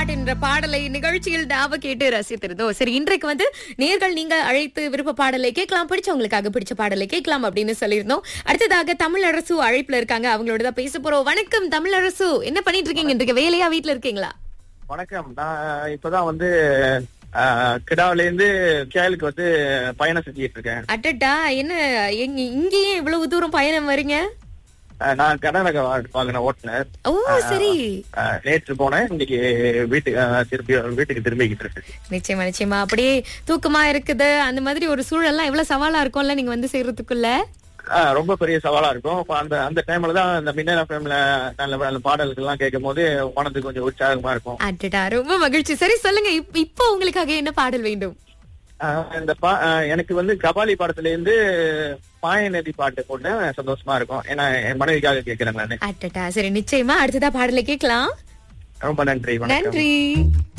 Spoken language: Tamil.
பாட்டு என்ற பாடலை நிகழ்ச்சியில் நாம கேட்டு ரசித்திருந்தோம் சரி இன்றைக்கு வந்து நேர்கள் நீங்க அழைத்து விருப்ப பாடலை கேட்கலாம் பிடிச்சவங்களுக்காக பிடிச்ச பாடலை கேட்கலாம் அப்படின்னு சொல்லியிருந்தோம் அடுத்ததாக தமிழரசு அழைப்புல இருக்காங்க அவங்களோட தான் பேச போறோம் வணக்கம் தமிழரசு என்ன பண்ணிட்டு இருக்கீங்க இன்றைக்கு வேலையா வீட்ல இருக்கீங்களா வணக்கம் நான் இப்பதான் வந்து ஆஹ், கிடாவுல இருந்து கேலுக்கு வந்து பயணம் செஞ்சுட்டு இருக்கேன் அட்டட்டா என்ன எங்க இங்கேயே இவ்வளவு தூரம் பயணம் வரீங்க ஆஹ், நான் கர்நாடகா வா- வாங்கின ஓட்டுநர் ஓ சரி ஆஹ், நேற்று போனேன் இன்னைக்கு வீட்டுக்கு ஆஹ், திருப்பி வீட்டுக்கு திரும்பிக்கிட்டு இருக்கு நிச்சயமா நிச்சயமா அப்படியே தூக்கமா இருக்குது அந்த மாதிரி ஒரு சூழல்லாம் எவ்வளவு சவாலா இருக்கும்ல நீங்க வந்து செய்யறதுக்குள்ள ஆஹ், ரொம்ப பெரிய சவாலா இருக்கும் அப்ப அந்த அந்த டைம்ல தான் அந்த மின்னல் எஃப்எம்ல நல்ல நல்ல பாடல்கள் எல்லாம் கேட்கும் போது மனதுக்கு கொஞ்சம் உற்சாகமா இருக்கும் அட்டடா ரொம்ப மகிழ்ச்சி சரி சொல்லுங்க இப்- இப்போ உங்களுக்காக என்ன பாடல் வேண்டும் ஆஹ், இந்த பா- ஆஹ், எனக்கு வந்து கபாலி படத்துல இருந்து பாய நதி பாட்டு போட்டு சந்தோஷமா இருக்கும் ஏன்னா என் மனைவிக்காக கேட்கிறேன் நானு அட்டடா சரி நிச்சயமா அடுத்ததா பாடலை கேட்கலாம் ரொம்ப நன்றி வணக்கம் நன்றி